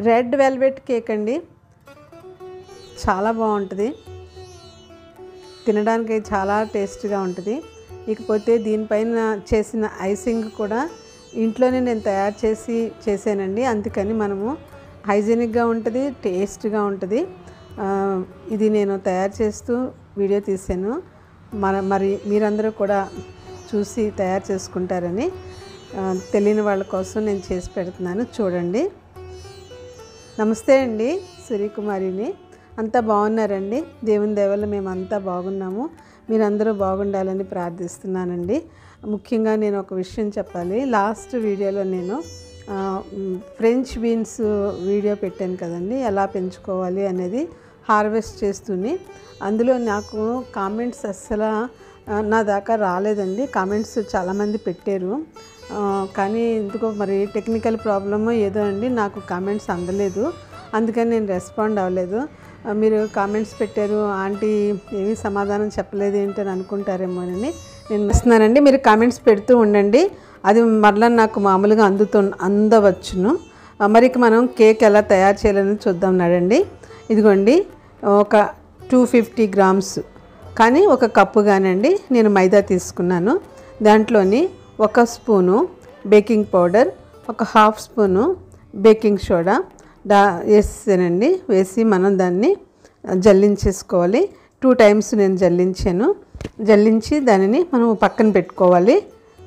red velvet cake అండి చాలా బాగుంటుంది తినడానికి చాలా టేస్ట్గా ఉంటుంది ఇకపోతే దీనిపైన చేసిన ఐసింగ్ కూడా ఇంట్లోనే నేను తయారు చేసి చేశానండి అందుకని మనము హైజీనిక్గా ఉంటుంది టేస్ట్గా ఉంటుంది ఆ, ఇది నేను తయారు చేస్తూ వీడియో తీశాను మన మరి మీరందరూ కూడా చూసి తయారు చేసుకుంటారని ఆ, తెలియని వాళ్ళ కోసం నేను చేసి పెడుతున్నాను చూడండి నమస్తే అండి సూర్యకుమారిని అంతా బాగున్నారండి దేవుని దేవల్ల మేము అంతా బాగున్నాము మీరందరూ బాగుండాలని ప్రార్థిస్తున్నానండి ముఖ్యంగా నేను ఒక విషయం చెప్పాలి లాస్ట్ వీడియోలో నేను ఆ, మ్, ఫ్రెంచ్ బీన్స్ వీడియో పెట్టాను కదండి ఎలా పెంచుకోవాలి అనేది హార్వెస్ట్ చేస్తూనే అందులో నాకు కామెంట్స్ అస్సలు ఆ, నా దాకా రాలేదండి కామెంట్స్ చాలామంది పెట్టారు ఆ, కానీ ఎందుకో మరి టెక్నికల్ ప్రాబ్లమో ఏదో అండి నాకు కామెంట్స్ అందలేదు అందుకని నేను రెస్పాండ్ అవ్వలేదు ఆ, మీరు కామెంట్స్ పెట్టారు ఆంటీ ఏమీ సమాధానం చెప్పలేదు ఏంటని అనుకుంటారేమోనని నేను వస్తున్నానండి మీరు కామెంట్స్ పెడుతూ ఉండండి అది మరలా నాకు మామూలుగా అందుతూ అందవచ్చును ఆ, మరి ఇక మనం కేక్ ఎలా తయారు చేయాలని చూద్దాం నడండి ఇదిగోండి ఒక టూ ఫిఫ్టీ గ్రామ్స్ కానీ ఒక కప్పు కానండి నేను మైదా తీసుకున్నాను దాంట్లోని ఒక స్పూను బేకింగ్ పౌడర్ ఒక హాఫ్ స్పూను బేకింగ్ సోడా దా వేసానండి వేసి మనం దాన్ని జల్లించేసుకోవాలి టూ టైమ్స్ నేను జల్లించాను జల్లించి దానిని మనం పక్కన పెట్టుకోవాలి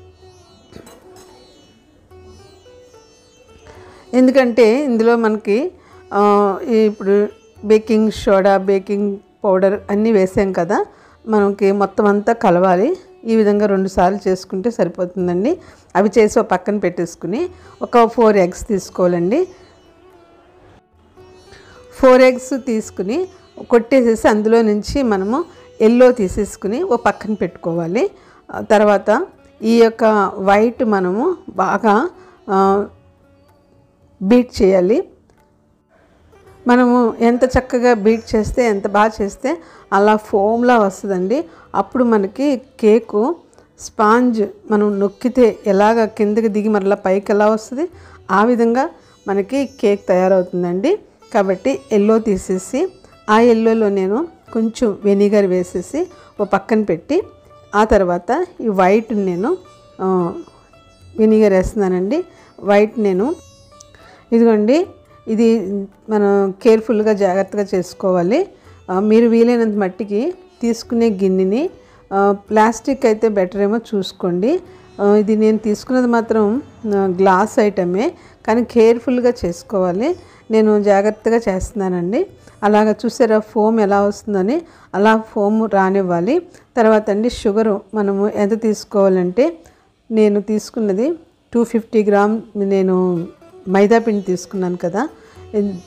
ఎందుకంటే ఇందులో మనకి ఆ, ఇప్పుడు బేకింగ్ సోడా బేకింగ్ పౌడర్ అన్నీ వేసాం కదా మనకి మొత్తం అంతా కలవాలి ఈ విధంగా రెండు సార్లు చేసుకుంటే సరిపోతుందండి అవి చేసి ఒక పక్కన పెట్టేసుకుని ఒక ఫోర్ ఎగ్స్ తీసుకోవాలండి ఫోర్ ఎగ్స్ తీసుకుని కొట్టేసేసి అందులో నుంచి మనము ఎల్లో తీసేసుకుని ఓ పక్కన పెట్టుకోవాలి ఆ తర్వాత ఈ యొక్క వైట్ మనము బాగా ఆ, బీట్ చేయాలి మనము ఎంత చక్కగా బీట్ చేస్తే ఎంత బాగా చేస్తే అలా ఫోమ్లా వస్తుందండి అప్పుడు మనకి కేకు స్పాంజ్ మనం నొక్కితే ఎలాగ కిందకి దిగి మరలా పైకి ఎలా వస్తుంది ఆ విధంగా మనకి కేక్ తయారవుతుందండి కాబట్టి ఎల్లో తీసేసి ఆ ఎల్లోలో నేను కొంచెం వెనిగర్ వేసేసి ఓ పక్కన పెట్టి ఆ తర్వాత ఈ వైట్ నేను ఆ, వెనిగర్ వేస్తున్నానండి వైట్ నేను ఇదిగోండి ఇది మనం కేర్ఫుల్గా జాగ్రత్తగా చేసుకోవాలి ఆ, మీరు వీలైనంత మట్టికి తీసుకునే గిన్నెని ఆ, ప్లాస్టిక్ అయితే బెటర్ ఏమో చూసుకోండి ఆ, ఇది నేను తీసుకున్నది మాత్రం ఆ, గ్లాస్ ఐటమే కానీ కేర్ఫుల్గా చేసుకోవాలి నేను జాగ్రత్తగా చేస్తున్నానండి అలాగ చూసారా ఫోమ్ ఎలా వస్తుందని అలా ఫోమ్ రానివ్వాలి తర్వాత అండి షుగరు మనము ఎంత తీసుకోవాలంటే నేను తీసుకున్నది టూ ఫిఫ్టీ గ్రామ్ నేను మైదా పిండి తీసుకున్నాను కదా ఇన్-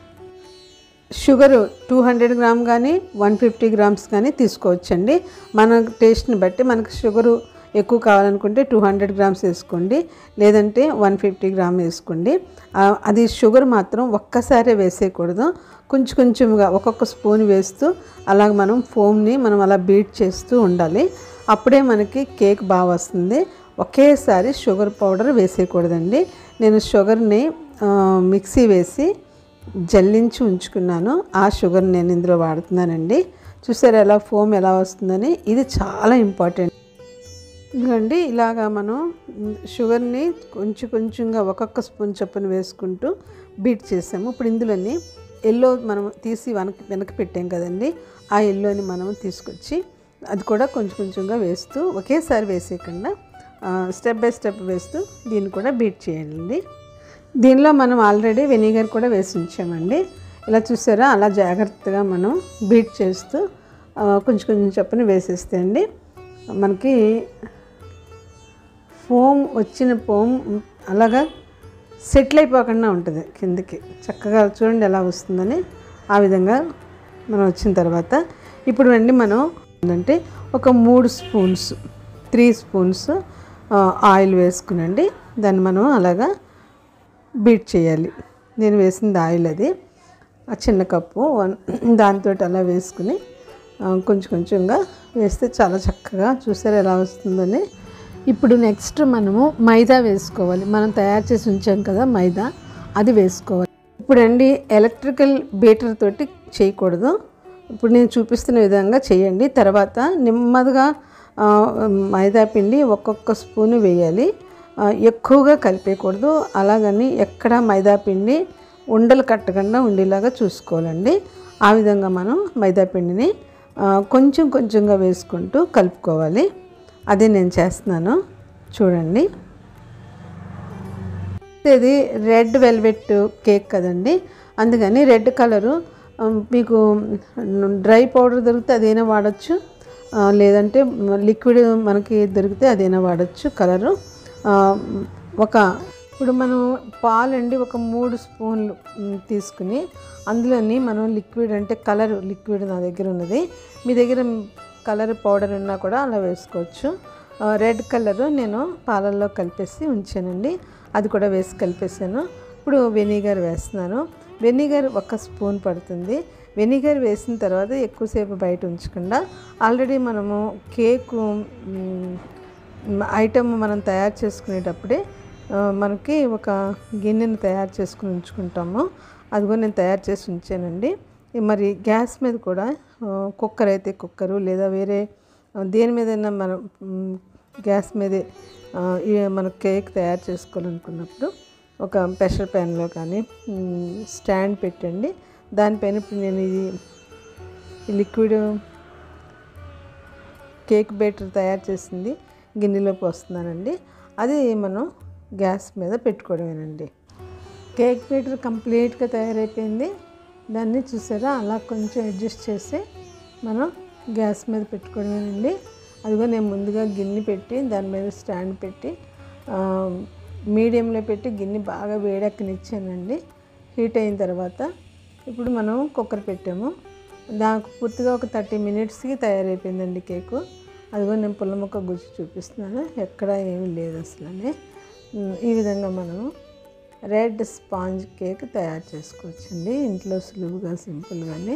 షుగరు టూ హండ్రెడ్ గ్రామ్ కానీ వన్ ఫిఫ్టీ గ్రామ్స్ కానీ తీసుకోవచ్చండి మన టేస్ట్ని బట్టి మనకు షుగరు ఎక్కువ కావాలనుకుంటే టూ హండ్రెడ్ గ్రామ్స్ వేసుకోండి లేదంటే వన్ ఫిఫ్టీ గ్రామ్ వేసుకోండి ఆ, అది షుగర్ మాత్రం ఒక్కసారే వేసేయకూడదు కొంచెం కొంచెంగా ఒక్కొక్క స్పూన్ వేస్తూ అలాగ మనం ఫోమ్ని మనం అలా బీట్ చేస్తూ ఉండాలి అప్పుడే మనకి కేక్ బాగా వస్తుంది ఒకేసారి షుగర్ పౌడర్ వేసేయకూడదండి నేను షుగర్ని ఆ, మిక్సీ వేసి జల్లించి ఉంచుకున్నాను ఆ షుగర్ నేను ఇందులో వాడుతున్నానండి చూసారు ఎలా ఫోమ్ ఎలా వస్తుందని ఇది చాలా ఇంపార్టెంట్ ఇదిగోండి ఇలాగా మనం షుగర్ని కొంచెం కొంచెంగా ఒక్కొక్క స్పూన్ చొప్పున వేసుకుంటూ బీట్ చేసాము ఇప్పుడు ఇందులోని ఎల్లో మనం తీసి వెనక వెనక పెట్టాం కదండి ఆ ఎల్లోని మనం తీసుకొచ్చి అది కూడా కొంచెం కొంచెంగా వేస్తూ ఒకేసారి వేసేయకుండా స్టెప్ బై స్టెప్ వేస్తూ దీన్ని కూడా బీట్ చేయండి దీనిలో మనం ఆల్రెడీ వెనిగర్ కూడా వేసి ఉంచామండి ఇలా చూసారా అలా జాగ్రత్తగా మనం బీట్ చేస్తూ ఆ, కొంచెం కొంచెం చొప్పున వేసేస్తే అండి మనకి ఫోమ్ వచ్చిన ఫోమ్ అలాగా సెటిల్ అయిపోకుండా ఉంటుంది కిందకి చక్కగా చూడండి ఎలా వస్తుందని ఆ విధంగా మనం వచ్చిన తర్వాత ఇప్పుడు అండి మనం ఏంటంటే ఒక మూడు స్పూన్స్ త్రీ స్పూన్స్ ఆయిల్ వేసుకునండి దాన్ని మనం అలాగా బీట్ చేయాలి నేను వేసింది ఆయిల్ అది ఆ చిన్న కప్పు వన్ దాంతో అలా వేసుకుని ఆ, కొంచెం కొంచెంగా వేస్తే చాలా చక్కగా చూసారు ఎలా వస్తుందని ఇప్పుడు నెక్స్ట్ మనము మైదా వేసుకోవాలి మనం తయారు చేసి ఉంచాం కదా మైదా అది వేసుకోవాలి ఇప్పుడండి ఎలక్ట్రికల్ బీటర్ తోటి చేయకూడదు ఇప్పుడు నేను చూపిస్తున్న విధంగా చేయండి తర్వాత నెమ్మదిగా ఆ, మైదా పిండి ఒక్కొక్క స్పూను వేయాలి ఆ, ఎక్కువగా కలిపేయకూడదు అలాగని ఎక్కడ మైదా పిండి ఉండలు కట్టకుండా ఉండేలాగా చూసుకోవాలండి ఆ విధంగా మనం మైదా పిండిని ఆ, కొంచెం కొంచెంగా వేసుకుంటూ కలుపుకోవాలి అదే నేను చేస్తున్నాను చూడండి ఇది రెడ్ వెల్వెట్ కేక్ కదండి అందుకని రెడ్ కలరు ఆ, మీకు డ్రై పౌడర్ దొరికితే అదైనా వాడచ్చు ఆ, లేదంటే లిక్విడ్ మనకి దొరికితే అదైనా వాడచ్చు కలరు ఆ, ఒక ఇప్పుడు మనం పాలండి ఒక మూడు స్పూన్లు మ్, తీసుకుని అందులోని మనం లిక్విడ్ అంటే కలర్ లిక్విడ్ నా దగ్గర ఉన్నది మీ దగ్గర కలర్ పౌడర్ ఉన్నా కూడా అలా వేసుకోవచ్చు ఆ, రెడ్ కలర్ నేను పాలల్లో కలిపేసి ఉంచానండి అది కూడా వేసి కలిపేసాను ఇప్పుడు వెనిగర్ వేస్తున్నాను వెనిగర్ ఒక స్పూన్ పడుతుంది వెనిగర్ వేసిన తర్వాత ఎక్కువసేపు బయట ఉంచకుండా ఆల్రెడీ మనము కేకు మ్, ఐటమ్ మనం తయారు చేసుకునేటప్పుడే ఆ, మనకి ఒక గిన్నెను తయారు చేసుకుని ఉంచుకుంటాము అది కూడా నేను తయారు చేసి ఉంచానండి మరి గ్యాస్ మీద కూడా ఆ, కుక్కర్ అయితే కుక్కరు లేదా వేరే ఆ, దేని మీదైనా మనం మ్, గ్యాస్ మీదే ఆ, ఈ మన కేక్ తయారు చేసుకోవాలనుకున్నప్పుడు ఒక ప్రెషర్ ప్యాన్లో కానీ మ్, స్టాండ్ పెట్టండి దానిపైన ఇప్పుడు నేను ఇది ఈ లిక్విడ్ కేక్ బేటర్ తయారు చేసింది గిన్నెలో పోస్తున్నానండి అది మనం గ్యాస్ మీద పెట్టుకోవడమేనండి కేక్ బేటర్ కంప్లీట్గా తయారైపోయింది దాన్ని చూసారా అలా కొంచెం అడ్జస్ట్ చేసి మనం గ్యాస్ మీద పెట్టుకోవడమేనండి అదిగో నేను ముందుగా గిన్నె పెట్టి దాని మీద స్టాండ్ పెట్టి ఆ, మీడియంలో పెట్టి గిన్నె బాగా వేడెక్కనిచ్చానండి హీట్ అయిన తర్వాత ఇప్పుడు మనం కుక్కర్ పెట్టాము దానికి పూర్తిగా ఒక థర్టీ మినిట్స్కి తయారైపోయిందండి కేకు అదిగో నేను పుల్ల ముక్క గుచ్చి చూపిస్తున్నాను ఎక్కడ ఏమీ లేదు అసలు ఈ విధంగా మనము రెడ్ స్పాంజ్ కేక్ తయారు చేసుకోవచ్చండి ఇంట్లో సులువుగా సింపుల్గానే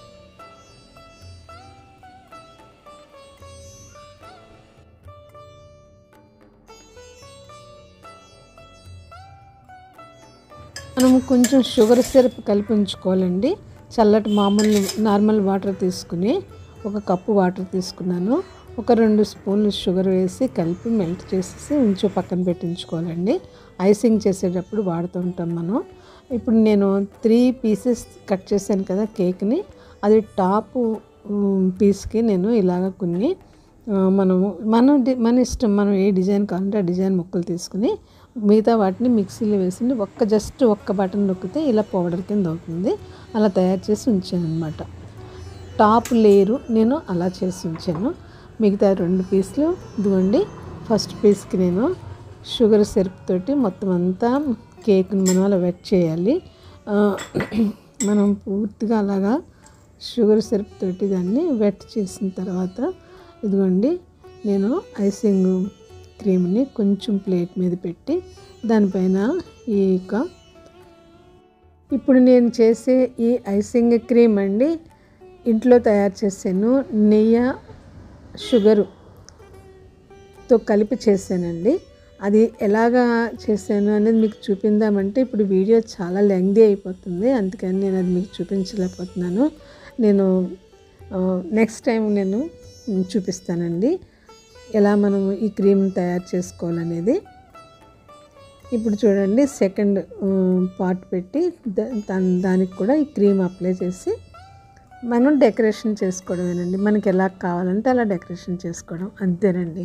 మనం కొంచెం షుగర్ సిరప్ కలిపి ఉంచుకోవాలండి చల్లటి మామూలు నార్మల్ వాటర్ తీసుకుని ఒక కప్పు వాటర్ తీసుకున్నాను ఒక రెండు స్పూన్లు షుగర్ వేసి కలిపి మెల్ట్ చేసేసి ఉంచు పక్కన పెట్టించుకోవాలండి ఐసింగ్ చేసేటప్పుడు వాడుతూ ఉంటాం మనం ఇప్పుడు నేను త్రీ పీసెస్ కట్ చేశాను కదా కేక్ని అది టాప్ పీస్కి నేను ఇలాగ కొన్ని ఆ, మనము మన డి- మన ఇష్టం మనం ఏ డిజైన్ కావాలంటే ఆ డిజైన్ ముక్కలు తీసుకుని మిగతా వాటిని మిక్సీలో వేసి ఒక్క జస్ట్ ఒక్క బటన్ నొక్కితే ఇలా పౌడర్ కింద అవుతుంది అలా తయారు చేసి ఉంచాను అనమాట టాప్ లేయరు నేను అలా చేసి ఉంచాను మిగతా రెండు పీసులు ఇదిగోండి ఫస్ట్ పీస్కి నేను షుగర్ సిరప్ తోటి మొత్తం అంతా కేక్ని మనం అలా వెట్ చేయాలి ఆ, మనం పూర్తిగా అలాగా షుగర్ సిరప్ తోటి దాన్ని వెట్ చేసిన తర్వాత ఇదిగోండి నేను ఐసింగ్ క్రీమ్ని కొంచెం ప్లేట్ మీద పెట్టి దానిపైన ఈ యొక్క ఇప్పుడు నేను చేసే ఈ ఐసింగ్ క్రీమ్ అండి ఇంట్లో తయారు చేసాను నెయ్యి షుగరు తో కలిపి చేశానండి అది ఎలాగా చేశాను అనేది మీకు చూపిందామంటే ఇప్పుడు వీడియో చాలా లెంగ్దీ అయిపోతుంది అందుకని నేను అది మీకు చూపించలేకపోతున్నాను నేను నెక్స్ట్ టైం నేను మ్, చూపిస్తానండి ఎలా మనం ఈ క్రీమ్ తయారు చేసుకోవాలనేది ఇప్పుడు చూడండి సెకండ్ పార్ట్ పెట్టి దా- దాన్- దానికి కూడా ఈ క్రీమ్ అప్లై చేసి మనం డెకరేషన్ చేసుకోవడమేనండి మనకి ఎలా కావాలంటే అలా డెకరేషన్ చేసుకోవడం అంతేనండి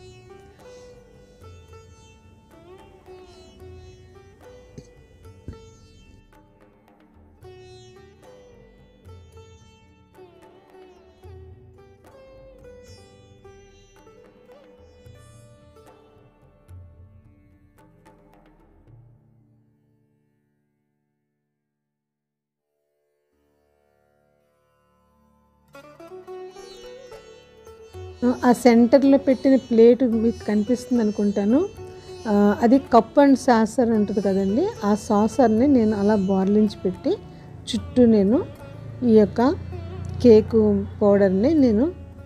ఆ సెంటర్లో పెట్టిన ప్లేట్ మీకు కనిపిస్తుంది అనుకుంటాను ఆ, అది కప్ అండ్ సాసర్ ఉంటుంది కదండి ఆ సాసర్ని నేను అలా బార్లించి పెట్టి చుట్టూ నేను ఈ యొక్క కేకు పౌడర్ని నేను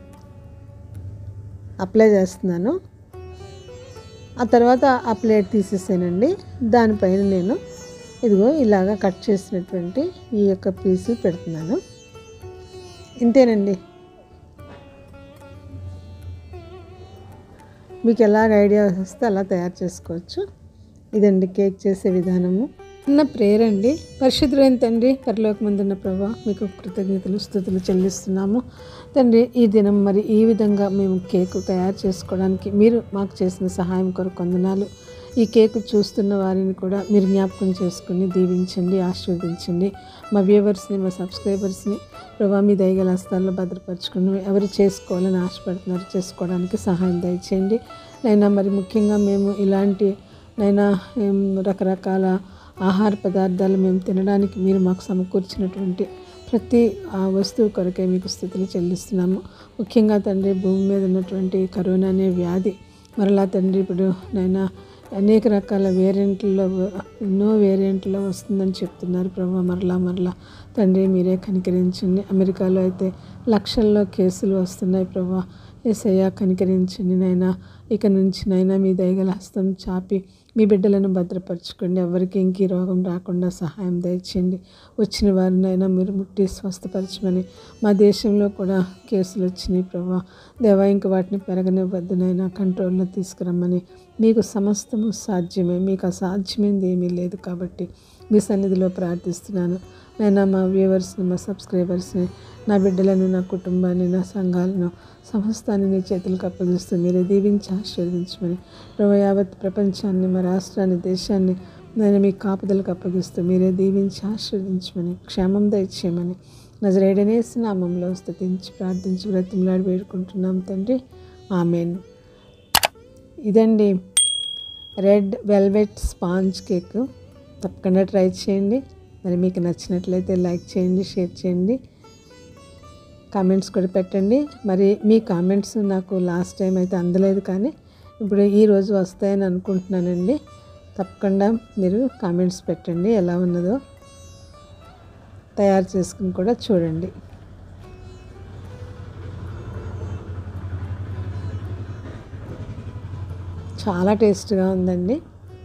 అప్లై చేస్తున్నాను ఆ తర్వాత ఆ ప్లేట్ తీసేసానండి దానిపైన నేను ఇదిగో ఇలాగా కట్ చేసినటువంటి ఈ యొక్క పీసు పెడుతున్నాను ఇంతేనండి మీకు ఎలాగ ఐడియా వస్తే అలా తయారు చేసుకోవచ్చు ఇదండి కేక్ చేసే విధానము చిన్న ప్రేయర్ అండి పరిశుద్ధులైన తండ్రి పరలోకమందున్న ప్రభా మీకు కృతజ్ఞతలు స్థుతులు చెల్లిస్తున్నాము తండ్రి ఈ దినం మరి ఈ విధంగా మేము కేకు తయారు చేసుకోవడానికి మీరు మాకు చేసిన సహాయం కొరకు వందనాలు ఈ కేకు చూస్తున్న వారిని కూడా మీరు జ్ఞాపకం చేసుకుని దీవించండి ఆశీర్వదించండి మా వ్యూవర్స్ని మా సబ్స్క్రైబర్స్ని ప్రభా మీ దయగల హస్తాల్లో భద్రపరచుకుని ఎవరు చేసుకోవాలని ఆశపడుతున్నారు చేసుకోవడానికి సహాయం దయచేయండి నైనా మరి ముఖ్యంగా మేము ఇలాంటి నైనా ఏం, రకరకాల ఆహార పదార్థాలు మేము తినడానికి మీరు మాకు సమకూర్చినటువంటి ప్రతి ఆ వస్తువు కొరకే మీకు స్థుతులు చెల్లిస్తున్నాము ముఖ్యంగా తండ్రి భూమి మీద ఉన్నటువంటి కరోనా అనే వ్యాధి మరలా తండ్రి ఇప్పుడు నైనా అనేక రకాల వేరియంట్లలో ఎన్నో వేరియంట్లో వస్తుందని చెప్తున్నారు ప్రభా మరలా మరలా తండ్రి మీరే కనికరించండి అమెరికాలో అయితే లక్షల్లో కేసులు వస్తున్నాయి ప్రభా ఏసయ్యా కనికరించండి నైనా ఇక నుంచి నైనా మీ దయగల హస్తం చాపి మీ బిడ్డలను భద్రపరచుకోండి ఎవరికి ఇంక ఈ రోగం రాకుండా సహాయం దయచేయండి వచ్చిన వారినైనా మీరు ముట్టి స్వస్థపరచమని మా దేశంలో కూడా కేసులు వచ్చినాయి ప్రభా దేవా ఇంక వాటిని పెరగనివ్వద్దునైనా కంట్రోల్లో తీసుకురమ్మని మీకు సమస్తము సాధ్యమే మీకు అసాధ్యమైంది ఏమీ లేదు కాబట్టి మీ సన్నిధిలో ప్రార్థిస్తున్నాను నేను మా వ్యూవర్స్ని మా సబ్స్క్రైబర్స్ని నా బిడ్డలను నా కుటుంబాన్ని నా సంఘాలను సమస్తాన్ని నీ చేతులకు అప్పగిస్తూ మీరే దీవించి ఆశీర్వదించమని ప్రభు యావత్ ప్రపంచాన్ని మా రాష్ట్రాన్ని దేశాన్ని నేను మీ కాపుదలకు అప్పగిస్తూ మీరే దీవించి ఆశీర్వదించమని క్షేమం దయచేయమని నజరేడనేసి నామంలో స్థుతించి ప్రార్థించి బ్రతిమలాడి వేడుకుంటున్నాం తండ్రి ఆమెన్ ఇదండి రెడ్ వెల్వెట్ స్పాంజ్ కేక్ తప్పకుండా ట్రై చేయండి మరి మీకు నచ్చినట్లయితే లైక్ చేయండి షేర్ చేయండి కామెంట్స్ కూడా పెట్టండి మరి మీ కామెంట్స్ నాకు లాస్ట్ టైం అయితే అందలేదు కానీ ఇప్పుడు ఈరోజు వస్తాయని అనుకుంటున్నానండి తప్పకుండా మీరు కామెంట్స్ పెట్టండి ఎలా ఉన్నదో తయారు చేసుకుని కూడా చూడండి చాలా టేస్ట్గా ఉందండి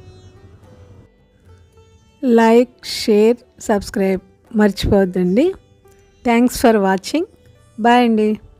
లైక్ షేర్ సబ్స్క్రైబ్ మర్చిపోవద్దండి థ్యాంక్స్ ఫర్ వాచింగ్ బాయ్ అండి